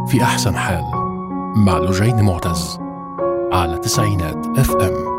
في أحسن حال مع لجين معتز على تسعينات اف ام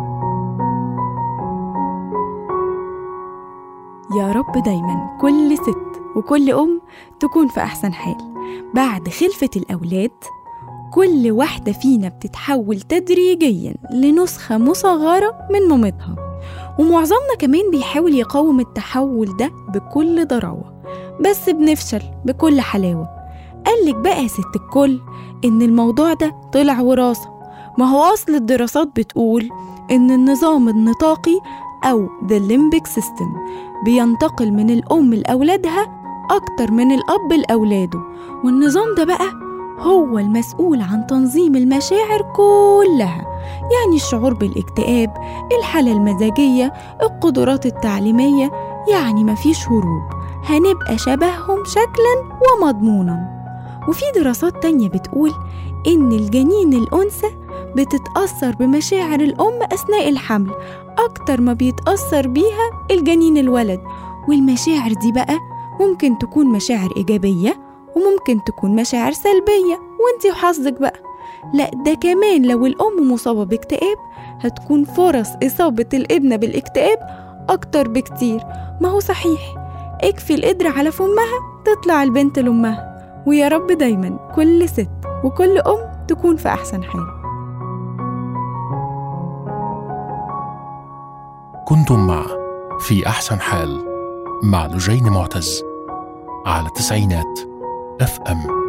يا رب دايما كل ست وكل أم تكون في أحسن حال بعد خلفة الأولاد كل واحدة فينا بتتحول تدريجيا لنسخة مصغرة من مامتها ومعظمنا كمان بيحاول يقاوم التحول ده بكل ضراوة بس بنفشل بكل حلاوة قالك بقى يا ست الكل إن الموضوع ده طلع وراثة ما هو أصل الدراسات بتقول إن النظام النطاقي أو The Limbic System بينتقل من الأم لأولادها أكتر من الأب لأولاده والنظام ده بقى هو المسؤول عن تنظيم المشاعر كلها يعني الشعور بالاكتئاب الحالة المزاجية القدرات التعليمية يعني مفيش هروب هنبقى شبههم شكلا ومضمونا وفي دراسات تانية بتقول إن الجنين الأنثى بتتأثر بمشاعر الأم أثناء الحمل أكتر ما بيتأثر بيها الجنين الولد والمشاعر دي بقى ممكن تكون مشاعر إيجابية وممكن تكون مشاعر سلبية وانتي وحظك بقى لا ده كمان لو الأم مصابة باكتئاب هتكون فرص إصابة الابنة بالاكتئاب أكتر بكتير ما هو صحيح اكفي القدر على فمها تطلع البنت لأمها ويا رب دايما كل ست وكل أم تكون في أحسن حال كنتم مع في أحسن حال مع لجين معتز على تسعينات اف ام